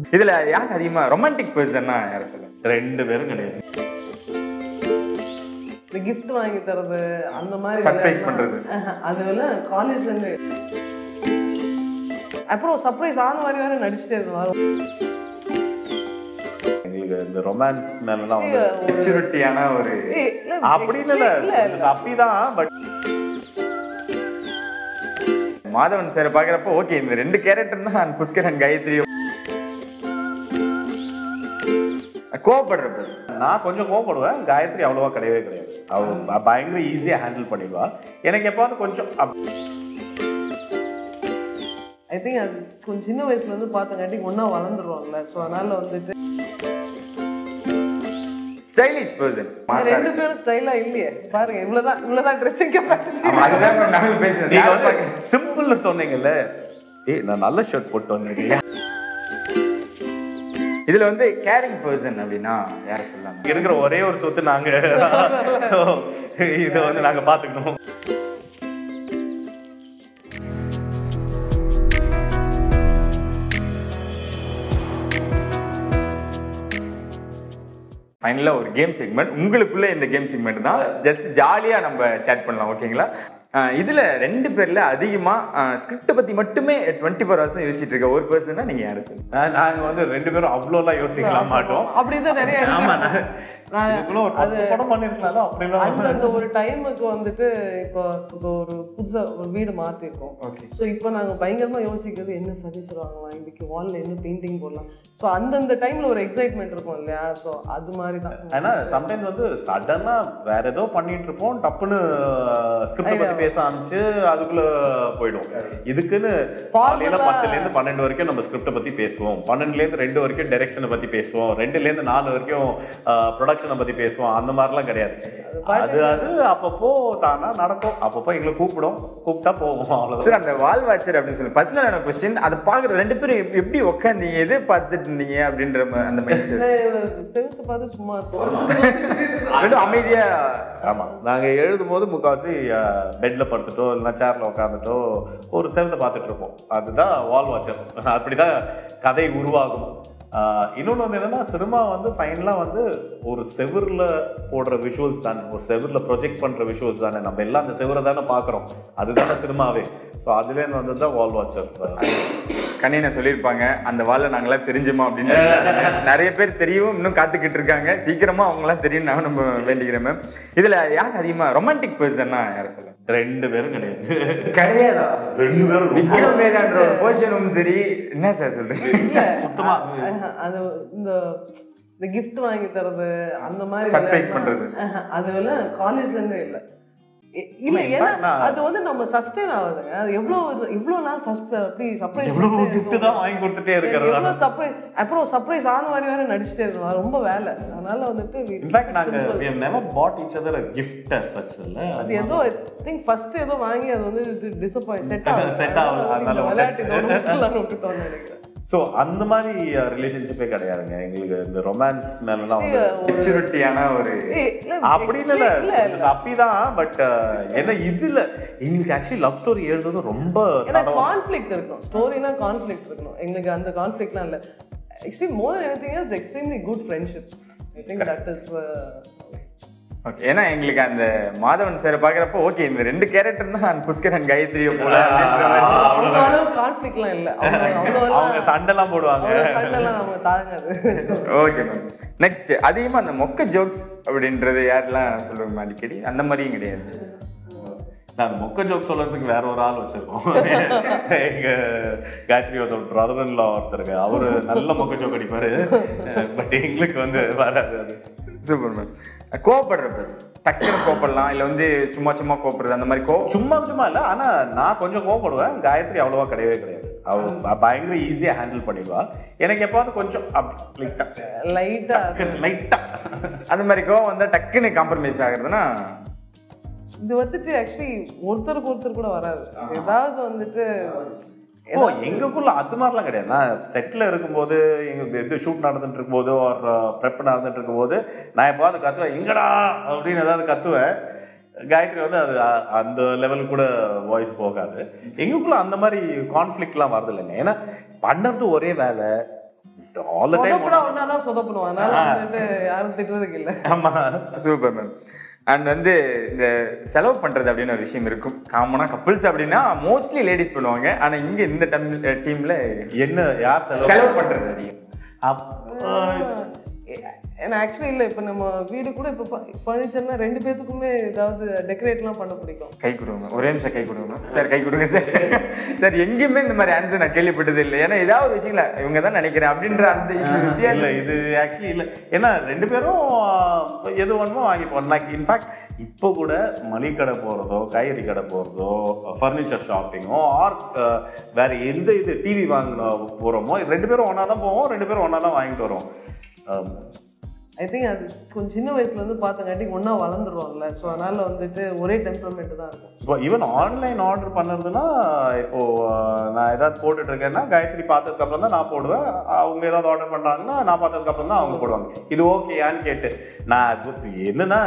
இதுல யார் அதிகமா ரொமான்டிக் பர்சன்னா யார சொல்லுங்க ரெண்டு பேரும் கிடையாது இந்த gift வாங்கி தரது அந்த மாதிரி Surprise விளையாட்டுலாம், பண்றது. ஆஹா, அது எல்லாம் காலேஜ்ல இருந்து அப்புறம் சர்ப்ரைஸ் ஆன மாதிரி வேற நடிச்சுட்டே இருக்கணும் எங்களுக்கு இந்த ரொமான்ஸ் மேலாம் வந்து மெச்சூரிட்டியான ஒரு ஏய், இல்ல, அப்படின்னு இல்ல கொஞ்சம் அப்படிதான் பட் மாதவன் சார் பாக்குறப்போ ஓகே இந்த ரெண்டு கேரக்டர் தான் புஷ்கரன் காயத்ரி கோவப்படுற பர்சன் நான் கொஞ்சம் கோவப்படுவேன் காயத்ரி அவ்வளோவா கிடையவே கிடையாது அவ ப- பயங்கர ஈஸியாக ஹேண்டில் பண்ணிடுவா எனக்கு எப்பாவது கொஞ்சம் அப்- ஐ திங்க் அது கொஞ்சம் சின்ன வயசுல இருந்து பார்த்தங்காட்டி ஒண்ணா வளர்ந்துருவாங்கல்ல ஸோ அதனால வந்துட்டு ஸ்டைலிஷ் பர்சன் ரெண்டு பேரும் ஸ்டைலா இல்லையே பாருங்க இவ்வளவுதான் இவ்வளவுதான் ட்ரெஸ்ஸிங் கெப்பாசிட்டி அதுதான் நானும் நீங்க பேசுறேன் வந்து சிம்பிள்னு சொன்னீங்கல்ல ஏய் நான் நல்ல ஷர்ட் போட்டு வந்திருக்கேன் இதுல வந்து கேரிங் பர்சன் அப்படின்னா யார சொல்லலாம் இருக்கிற ஒரே ஒரு சொத்து நாங்க ஸோ இதை வந்து நாங்க பாத்துக்கணும் ஃபைனலாக ஒரு கேம் செக்மெண்ட் உங்களுக்குள்ள இந்த கேம் செக்மெண்ட் தான் ஜஸ்ட் ஜாலியாக நம்ம சேட் பண்ணலாம் ஓகேங்களா அஹ் இதுல ரெண்டு பேர்ல அதிகமா ஸ்கிரிப்டை பத்தி மட்டுமே டுவெண்ட்டி ஃபோர் ஹவர்ஸும் யோசிச்சுட்டு இருக்க ஒரு பர்சனா நீங்க யாரை சொல்லுங்க நான் நாங்க வந்து ரெண்டு பேரும் அவ்வளோலாம் யோசிக்கலாம் மாட்டோம் அப்படிதான் நிறைய இருக்கு. ஆமா நான் நான் இதுக்குள்ள ஒரு பத்து படம் பண்ணிருக்கலாம்ல அப்படிலாம் அந்த அந்த ஒரு டைமுக்கு வந்துட்டு இப்போ இப்போ ஒரு புதுசா ஒரு வீடு மாத்திருக்கோம் Okay. ஸோ இப்போ நாங்க பயங்கரமா யோசிக்கிறது என்ன ஃபர்னிச்சர் வாங்கலாம் இன்னைக்கு வால்ல என்ன பெயிண்டிங் போடலாம் ஸோ அந்தந்த டைம்ல ஒரு எக்ஸைட்மெண்ட் இருக்கும் இல்லையா ஸோ அது மாதிரி தான் ஏன்னா சம்டைம்ஸ் வந்து சடனா வேற ஏதோ பண்ணிட்டு இருப்போம் டப்புன்னு ஸ்கிரிப்ட் பத்தி பேச ஆரம்பிச்சு அதுக்குள்ள போயிடும் இதுக்குன்னு காலையில பத்துல இருந்து பன்னெண்டு வரைக்கும் நம்ம ஸ்கிரிப்ட பத்தி பேசுவோம் பன்னெண்டுல இருந்து ரெண்டு வரைக்கும் டைரக்ஷனை பத்தி பேசுவோம் ரெண்டுல இருந்து நாலு வரைக்கும் ப்ரொடக்ஷனை பத்தி பேசுவோம் அந்த மாதிரிலாம் கிடையாது அது அது அப்பப்போ தானா நடக்கும் அப்பப்போ எங்களை கூப்பிடும் கூப்பிட்டா போவோம் அவ்வளவுதான் சார் அந்த வால் வாட்சர் அப்படின்னு சொல்லி பர்சனலான கொஸ்டின் அதை பார்க்குற ரெண்டு பேரும் எப்~ எப்படி உட்காந்தீங்க எதை பார்த்துட்டு இருந்தீங்க அப்படின்ற ம- அந்த மைண்ட் செட் செவுத்து பார்த்து சும்மா இருக்கும் ரெண்டும் அமைதியா ஆமா நாங்க எழுதும் போது முக்கால்வாசி பெட்ல படுத்துட்டோ இல்லைன்னா சேர்ல உட்காந்துட்டோ ஒரு செவத்தை பார்த்துட்டு இருப்போம் அதுதான் வால் வாட்சர் அப்படிதான் கதை உருவாகும் ஆஹ் இன்னொன்று வந்து என்னன்னா சினிமா வந்து ஃபைனலாக வந்து ஒரு செவுரில் போடுற விஷுவல்ஸ் தானே ஒரு செவுரில் ப்ரொஜெக்ட் பண்ணுற விஷுவல்ஸ் தானே நம்ம எல்லாம் அந்த செவரை தானே பார்க்குறோம் அதுதானே சினிமாவே ஸோ அதுலேருந்து வந்து தான் வால் வாட்சர் கண்ணின சொல்லியிருப்பாங்க அந்த வாழை நாங்களாம் தெரிஞ்சுமா அப்படின்னு நிறைய பேர் தெரியும் இன்னும் காத்துக்கிட்டு இருக்காங்க சீக்கிரமா அவங்களாம் தெரியும் நான் நம்ம வேண்டிக்கிறேன் மேம் இதுல யார் அதிகமா ரொமான்டிக் பர்சன்னா யார சொல்லுங்க ரெண்டு பேரும் கிடையாது கிடையாதா ரெண்டு பேரும் ரொம்ப விக்ரம் வேதான்ற ஒரு போர்ஷனும் சரி என்ன சார் சொல்றீங்க சுத்தமா ஆஹா, அது இந்த இந்த gift வாங்கி தரது அந்த மாதிரி Surprise விளையாட்டுலாம், பண்றது. ஆஹா, அது எல்லாம் காலேஜ்ல இருந்தே இல்ல இ- இல்ல இல்ல, in ஏன்னா fact நான் அது வந்து நம்ம சஸ்டெயின் ஆகுதுங்க அது எவ்வளவு இவ்வளவு நாள் சஸ்ப அப்படி சர்ப்ரைஸ் எவ்வளவு கிஃப்ட் தான் வாங்கி கொடுத்துட்டே இருக்கிறதா எவ்வளவு சர்ப்ரைஸ் அப்புறம் சர்ப்ரைஸ் ஆன மாதிரி வேற நடிச்சுட்டே இருக்கணும் அது ரொம்ப வேலை அதனால வந்துட்டு we இன்ஃபேக்ட் keep it நாங்க simple. we have never bought each other a gift as such இல்ல அது ஏதோ ஐ திங்க் ஃபர்ஸ்ட் ஏதோ வாங்கி அது வந்து டிசப்பாயிண்ட் செட் ஆகல Set ஆகல, அதனால விளையாட்டு விட்டாச்சு. இதோட விட்டுலாம்னு விட்டுட்டோம்னு நினைக்கிறேன் ஸோ அந்த மாதிரி ரிலேஷன்ஷிப்பே கிடையாதுங்க எங்களுக்கு இந்த ரொமான்ஸ் மேலாம் வந்து மெச்சூரிட்டியான ஒரு ஏய், இல்ல, அப்படின்னு இல்ல இல்ல, கொஞ்சம் அப்படிதான் பட் ஏன்னா இதுல எங்களுக்கு ஆக்சுவலி லவ் ஸ்டோரி எழுதுறது ரொம்ப ஏன்னா தடவை கான்ஃப்ளிக்ட் இருக்கணும் ஸ்டோரினா கான்ஃப்ளிக்ட் இருக்கணும் எங்களுக்கு அந்த கான்ஃப்ளிக்ட்லாம் இல்லை extreme more than anything else extremely good friendship I think that is okay ஏன்னா எங்களுக்கு அந்த மாதவன் சார் பாக்குறப்போ ஓகே இந்த ரெண்டு கேரக்டர் தான் புஷ்கரன் காயத்ரியை போல அப்படின்ற மாதிரி. அவ்வளோ அளவு கான்ஃப்ளிக்ட்லாம் இல்லை அவ்வளோ அவ்வளோ அவங்க சண்டைலாம் போடுவாங்க அவ்வளோ சண்டைலாம் நமக்கு தாங்காது ஓகே மேம் நெக்ஸ்ட் அதிகமா அந்த மொக்க ஜோக்ஸ் அப்படின்றது யாரெல்லாம் சொல்லுவாங்க அடிக்கடி அந்த மாதிரியும் கிடையாது நான் மொக்க ஜோக் சொல்றதுக்கு வேற ஒரு ஆள் வச்சிருக்கோம் எங்க காயத்ரி ஒருத்தர் பிரதர் லா ஒருத்தருங்க அவரு நல்ல மொக்க ஜோக் அடிப்பாரு பட் எங்களுக்கு வந்து வராது அது சூப்பர் மேம் கோவப்படுற பர்சன் டக்குனு கோவப்படலாம் இல்லை வந்து சும்மா சும்மா கோவப்படுறது அந்த மாதிரி கோ சும்மா சும்மா இல்ல ஆனா நான் கொஞ்சம் கோவப்படுவேன் காயத்ரி அவ்வளவா கிடையவே கிடையாது அவ ப- பயங்கர ஈஸியா ஹேண்டில் பண்ணிடுவா எனக்கு எப்பாவது கொஞ்சம் அப்படி லைட்டா லைட்டாக லைட்டா அந்த மாதிரி கோவம் வந்தால் டக்குன்னு காம்ப்ரமைஸ் ஆகுறதுன்னா இது வந்துட்டு ஆக்சுவலி ஒருத்தருக்கு ஒருத்தர் கூட வராது ஏதாவது வந்துட்டு ஓ எங்களுக்குள்ள அது மாதிரிலாம் கிடையாது நான் செட்டில் இருக்கும்போது எங்க இது ஷூட் நடந்துட்டு இருக்கும்போது ஒரு ப்ரெப் நடந்துட்டு இருக்கும்போது நான் எப்பாவது கத்துவேன் எங்கடா அப்படின்னு ஏதாவது கத்துவேன் காயத்ரி வந்து அது அ- அந்த லெவலுக்கு கூட வாய்ஸ் போகாது எங்களுக்குள்ள அந்த மாதிரி கான்ஃப்ளிக்ட்லாம் வரது இல்லைங்க ஏன்னா பண்ணுறது ஒரே வேலை ஆல் த டைம் சொதப்படா ஒன்னாதான் சொதப்பணும் அதனால வந்துட்டு யாரும் திட்டுறதுக்கு இல்ல ஆமா சூப்பர் மேம் அண்ட் வந்து இந்த செலவு பண்றது அப்படின்னு ஒரு விஷயம் இருக்கும் காமனா கப்புள்ஸ் அப்படின்னா மோஸ்ட்லி லேடிஸ் பண்ணுவாங்க ஆனா இங்க இந்த டீம்ல என்ன யார் செலவு செலவு பண்றது அதிகம் அப்ப ஏன்னா ஆக்சுவலி இல்ல இப்ப நம்ம வீடு கூட இப்ப ஃபர்னிச்சர்னா ரெண்டு பேத்துக்குமே ஏதாவது டெக்கரேட்லாம் பண்ண பிடிக்கும் கை கொடுங்க ஒரே நிமிஷம் கை கொடுங்க சார் கை கொடுங்க சார் சார் எங்கேயுமே இந்த மாதிரி ஆன்சர் நான் கேள்விப்பட்டது இல்லை ஏன்னா ஏதாவது ஒரு விஷயங்கள இவங்க தான் நினைக்கிறேன் அப்படின்ற அந்த வித்தியாசம் இல்ல இது ஆக்சுவலி இல்ல ஏன்னா ரெண்டு பேரும் ஆஹ், எது வேணுமோ வாங்கிப்போம் லைக் இன்ஃபேக்ட் இப்போ கூட மளிகை கடை போகிறதோ காய்கறி கடை போகிறதோ ஃபர்னிச்சர் ஷாப்பிங்கோ ஆர் வேற எந்த இது டிவி வாங்க போகிறோமோ ரெண்டு பேரும் ஒன்றா தான் போவோம் ரெண்டு பேரும் ஒன்றா தான் வாங்கிட்டு வரோம் ஆம். ஐ திங்க் அது கொஞ்சம் சின்ன வயசுல இருந்து பார்த்தங்காட்டி ஒண்ணா வளர்ந்துருவோம்ல ஸோ அதனால வந்துட்டு ஒரே டெம்பரமெண்ட் தான் இருக்கும் இப்போ ஈவன் ஆன்லைன் ஆர்டர் பண்ணுறதுனா இப்போ ஆஹ், நான் ஏதாவது போட்டுட்டு இருக்கேன்னா காயத்ரி பார்த்ததுக்கு அப்புறம் தான் நான் போடுவேன் அவங்க ஏதாவது ஆர்டர் பண்றாங்கன்னா நான் பார்த்ததுக்கு அப்புறம் தான் அவங்க போடுவாங்க இது ஓகேயான்னு கேட்டு நான் அது என்னன்னா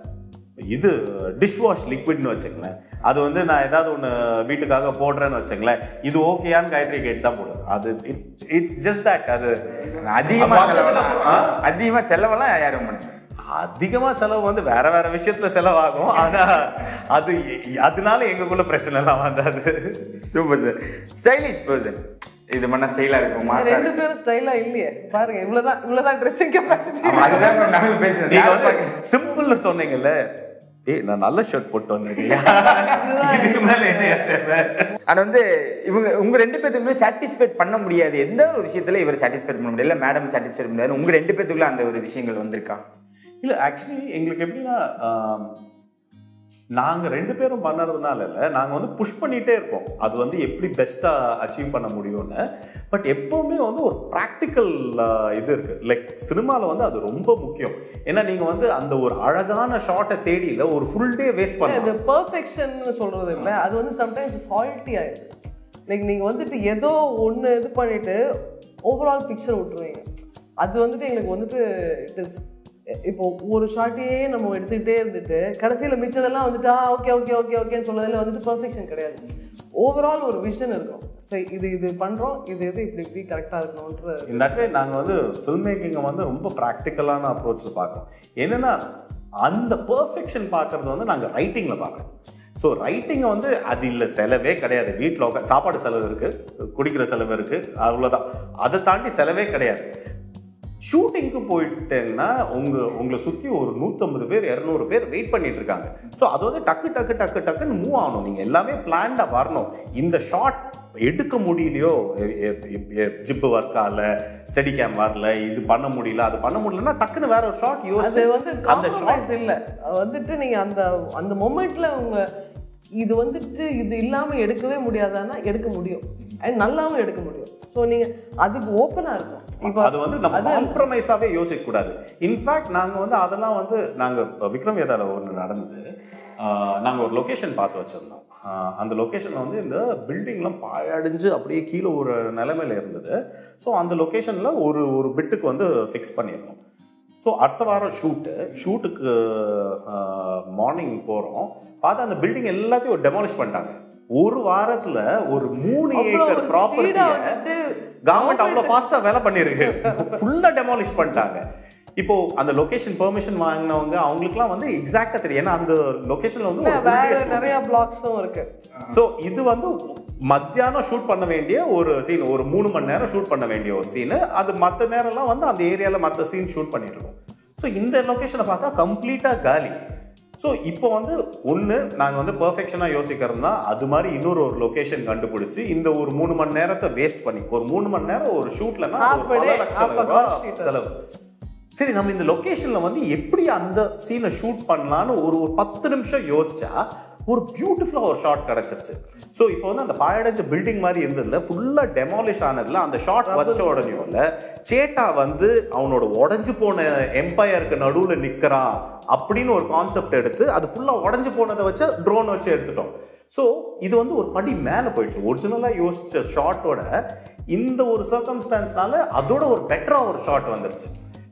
இது டிஷ் வாஷ் லிக்விட்னு வச்சுங்களேன் அது வந்து நான் ஏதாவது ஒன்று வீட்டுக்காக போடுறேன்னு வச்சுங்களேன் இது ஓகேயான்னு காயத்ரி கேட்டு தான் போடுவேன் அது இட்ஸ் ஜஸ்ட் தட் அது அதிகமா அப்ப செலவெல்லாம் ஆ? அதிகமா செலவெல்லாம் யாரும் பண்ணுங்க அதிகமா செலவு வந்து வேற வேற விஷயத்துல செலவாகும் ஆனா அது அதனால எங்களுக்குள்ள பிரச்சனை எல்லாம் வந்தாது சூப்பர் சார் ஸ்டைலிஷ் பர்சன் இது பண்ணா ஸ்டைலா இருக்கும் மாசா ரெண்டு பேரும் ஸ்டைலா இல்லையே பாருங்க இவ்வளவுதான் இவ்வளவுதான் ட்ரெஸ்ஸிங் கெப்பாசிட்டி அதுதான் நானும் பேசுறேன் நீங்க Sir வந்து பாக்க- சிம்பிள்னு சொன்னீங்கல்ல ஏய் நான் நல்ல ஷர்ட் போட்டு வந்திருக்கேன் இதுக்கு மேல என்ன தேவை ஆனா வந்து இவங்க உங்க ரெண்டு பேத்துக்குமே சாட்டிஸ்ஃபைட் பண்ண முடியாது எந்த ஒரு விஷயத்துல இவர் சாட்டிஸ்ஃபைட் பண்ண முடியல மேடம் சாட்டிஸ்ஃபைட் பண்ண முடியாது உங்க ரெண்டு பேத்துக்குள்ள அந்த ஒரு விஷயங்கள் வந்திருக்கா இல்ல ஆக்சுவலி எங்களுக்கு எப்படின்னா ஆம், நாங்க ரெண்டு பேரும் பண்ணறதுனால இல்ல நாங்க வந்து புஷ் பண்ணிட்டே இருப்போம் அது வந்து எப்படி பெஸ்டா அச்சீவ் பண்ண முடியும்னு பட் எப்பவுமே வந்து ஒரு ப்ராக்டிக்கல் இது இருக்கு லைக் சினிமால வந்து அது ரொம்ப முக்கியம் ஏன்னா நீங்க வந்து அந்த ஒரு அழகான ஷாட்டை தேடி இல்ல ஒரு ஃபுல் டே வேஸ்ட் பண்ண இது பர்ஃபெக்ஷன் சொல்றது இல்லை அது வந்து சம்டைம்ஸ் ஃபால்ட்டி ஆயிடுது லைக் நீங்க வந்துட்டு ஏதோ ஒன்று இது பண்ணிட்டு ஓவரால் பிக்சர் விட்டுருவீங்க அது வந்துட்டு எங்களுக்கு வந்துட்டு இட் இஸ் இப்போ ஒரு ஷாட்டையே நம்ம எடுத்துக்கிட்டே இருந்துட்டு கடைசியில் மிச்சதெல்லாம் வந்துட்டு ஆ ஓகே ஓகே ஓகே ஓகேன்னு சொன்னதில் வந்துட்டு பர்ஃபெக்ஷன் கிடையாது ஓவரால் ஒரு விஷன் இருக்கும் சரி இது இது பண்ணுறோம் இது இது இப்படி இப்படி கரெக்டாக இருக்கணுன்ற இந்த வே நாங்கள் வந்து ஃபில்ம் மேக்கிங்கை வந்து ரொம்ப ப்ராக்டிக்கலான அப்ரோச்சில் பார்க்குறோம் என்னன்னா அந்த பெர்ஃபெக்ஷன் பார்க்கறது வந்து நாங்கள் ரைட்டிங்கில் பார்க்குறோம் ஸோ ரைட்டிங்கை வந்து அது இல்லை செலவே கிடையாது வீட்டில் உட்கா சாப்பாடு செலவு இருக்குது குடிக்கிற செலவு இருக்குது அவ்வளோதான் அதை தாண்டி செலவே கிடையாது ஷூட்டிங்க்கு போயிட்டேன்னா உங்க உங்களை சுற்றி ஒரு நூற்றம்பது பேர் இரநூறு பேர் வெயிட் பண்ணிட்டு இருக்காங்க ஸோ அது வந்து டக்கு டக்கு டக்கு டக்குன்னு மூவ் ஆகணும் நீங்கள் எல்லாமே பிளான்டாக வரணும் இந்த ஷாட் எடுக்க முடியலையோ ஜிப்பு ஒர்க் ஆகல ஸ்டடி கேம் வரல இது பண்ண முடியல அது பண்ண முடியலன்னா டக்குன்னு வேற ஒரு ஷாட் அது யோசிச்சு வந்து அந்த ஷாட் காம்ப்ரமைஸ் இல்ல வந்துட்டு நீங்க அந்த அந்த மொமெண்ட்ல உங்க இது வந்துட்டு இது இல்லாம எடுக்கவே முடியாதான்னா எடுக்க முடியும் அண்ட் நல்லாவும் எடுக்க முடியும் ஸோ நீங்க அதுக்கு ஓப்பனா இருக்கும் இப்போ அது வந்து நம்ம காம்ப்ரமைஸாவே யோசிக்க கூடாது இன்ஃபேக்ட் நாங்க வந்து அதெல்லாம் வந்து நாங்க விக்ரம் வேதால ஒன்று நடந்தது ஆஹ் நாங்க ஒரு லொகேஷன் பார்த்து வச்சிருந்தோம் ஆஹ் அந்த லொகேஷன்ல வந்து இந்த பில்டிங்லாம் பாழடைஞ்சு அப்படியே கீழே ஒரு நிலைமையில இருந்தது ஸோ அந்த லொகேஷன்ல ஒரு ஒரு பிட்டுக்கு வந்து ஃபிக்ஸ் பண்ணியிருந்தோம் ஸோ அடுத்த வாரம் ஷூட்டு ஷூட்டுக்கு மார்னிங் போகிறோம் பார்த்தா அந்த பில்டிங் எல்லாத்தையும் டெமாலிஷ் பண்ணிட்டாங்க ஒரு வாரத்துல ஒரு மூணு அவ்வளவு ஏக்கர் speed ஆ ப்ராப்பர்ட்டியை வந்துட்டு கவர்மெண்ட் அவ்வளோ ஃபாஸ்ட்டாக வேலை பண்ணியிருக்கு ஃபுல்லாக டெமாலிஷ் பண்ணிட்டாங்க இப்போ அந்த லொகேஷன் பெர்மிஷன் வாங்கினவங்க அவங்களுக்குலாம் வந்து எக்ஸாக்டாக தெரியும் ஏன்னா அந்த லொகேஷன்ல வந்து ஒரு வேற நிறைய பிளாக்ஸும் இருக்கு ஸோ இது வந்து மத்தியானம் ஷூட் பண்ண வேண்டிய ஒரு சீன் ஒரு மூணு மணி நேரம் ஷூட் பண்ண வேண்டிய ஒரு சீனு அது மற்ற நேரம்லாம் வந்து அந்த ஏரியாவில் மற்ற சீன் ஷூட் பண்ணிட்டு இருக்கோம் ஸோ இந்த லொகேஷனை பார்த்தா கம்ப்ளீட்டாக காலி ஸோ இப்போ வந்து ஒன்று நாங்கள் வந்து பெர்ஃபெக்ஷனாக யோசிக்கிறோம்னா அது மாதிரி இன்னொரு ஒரு லொகேஷன் கண்டுபிடிச்சி இந்த ஒரு மூணு மணி நேரத்தை வேஸ்ட் பண்ணி ஒரு மூணு மணி நேரம் ஒரு ஷூட்லனா Half a day, half a ரூபா cost sheet. செலவு சரி நம்ம இந்த லொகேஷன்ல வந்து எப்படி அந்த சீனை ஷூட் பண்ணலான்னு ஒரு ஒரு பத்து நிமிஷம் யோசிச்சா ஒரு பியூட்டிஃபுல்லாக ஒரு ஷாட் கிடச்சிருச்சு ஸோ இப்போ வந்து அந்த பாழடைஞ்ச பில்டிங் மாதிரி இருந்ததுல ஃபுல்லாக டெமாலிஷ் ஆனதுல அந்த ஷாட் வச்ச உடனேயும் இல்லை சேட்டா வந்து அவனோட உடஞ்சு போன எம்பையருக்கு நடுவில் நிற்கிறான் அப்படின்னு ஒரு கான்செப்ட் எடுத்து அது ஃபுல்லாக உடஞ்சு போனதை வச்சு ட்ரோன் வச்சு எடுத்துட்டோம் ஸோ இது வந்து ஒரு படி மேலே போயிடுச்சு ஒரிஜினலாக யோசிச்ச ஷாட்டோட இந்த ஒரு சர்க்கம்ஸ்டான்ஸ்னால அதோட ஒரு பெட்டராக ஒரு ஷாட் வந்துருச்சு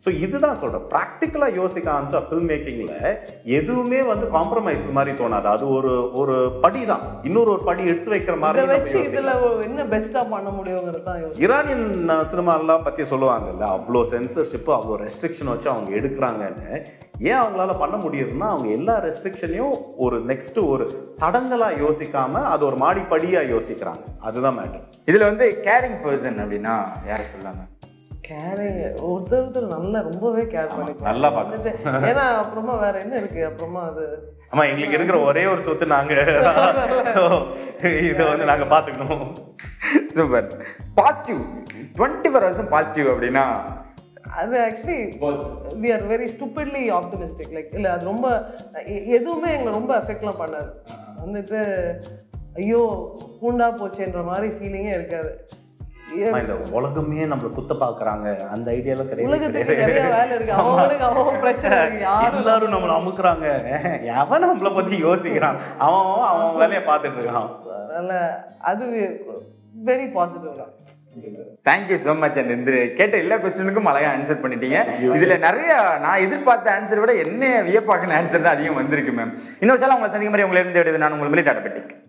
ஸோ இதுதான் சொல்றேன் ப்ராக்டிக்கலா யோசிக்க ஆரம்பிச்சா ஃபில்ம் மேக்கிங்ல எதுவுமே வந்து காம்ப்ரமைஸ் மாதிரி தோணாது அது ஒரு ஒரு படி தான் இன்னொரு ஒரு படி எடுத்து வைக்கிற இதை மாதிரி நம்ம வச்சு யோசிக்கலாம். இதுல என்ன பெஸ்டா பண்ண முடியுங்கிறது தான் யோசிச்சு ஈரானியன் சினிமாலாம் பற்றி சொல்லுவாங்கல்ல அவ்வளோ சென்சர்ஷிப்பு அவ்வளோ ரெஸ்ட்ரிக்ஷன் வச்சு அவங்க எடுக்கிறாங்கன்னு ஏன் அவங்களால பண்ண முடியுதுன்னா அவங்க எல்லா ரெஸ்ட்ரிக்ஷனையும் ஒரு நெக்ஸ்ட் ஒரு தடங்களா யோசிக்காம அது ஒரு மாடிப்படியா யோசிக்கிறாங்க அதுதான் மேட்டர் இதுல வந்து கேரிங் பர்சன் அப்படின்னா யாரை சொல்லாம கேரிங் ஒருத்தர் ஒருத்தர் நல்லா ரொம்பவே கேர் பண்ணி நல்லா பார்க்கணும். வந்துட்டு ஏன்னா அப்புறமா வேற என்ன இருக்கு அப்புறமா அது ஆமா எங்களுக்கு இருக்கிற ஒரே ஒரு சொத்து நாங்க ஸோ இதை வந்து நாங்க பார்த்துக்கணும் சூப்பர் பாசிட்டிவ் டுவெண்ட்டி ஃபோர் ஹவர்ஸும் பாசிட்டிவ் அப்படின்னா அது actually we are very stupidly optimistic like இல்லை அது ரொம்ப எ- எதுவுமே எங்களை ரொம்ப எஃபெக்ட்லாம் பண்ணாது வந்துட்டு ஐயோ பூண்டா போச்சேன்ற மாதிரி ஃபீலிங்கே இருக்காது ஏ- ஆமா, இந்த உலகமே நம்மள குத்த பாக்குறாங்க அந்த ஐடியாலாம் கிடையாது உலகத்துக்கு நிறைய வேலை இருக்கு அவங்களுக்கு அவன் பிரச்சனை இருக்கு யாரும் எல்லாரும் நம்மள அமுக்குறாங்க எவன் நம்மள பத்தி யோசிக்கிறான் அவன் அவன் அவன் வேலையை பார்த்துட்டு இருக்கான் அதனால அது வெரி பாசிட்டிவ் தான் தேங்க்யூ ஸோ மச் அந்த இந்த கேட்ட எல்லா கொஸ்டினுக்கும் அழகா ஆன்சர் பண்ணிட்டீங்க இதுல நிறைய நான் எதிர்பார்த்த ஆன்சரை விட என்ன வியப்பாக்கின ஆன்சர் தான் அதிகம் வந்திருக்கு மேம் இன்னொரு சார் உங்களை சந்திக்கும் மாதிரி உங்களை இருந்து விடுது நான் உங்கள் மிலிட்டாட பெட்டிக்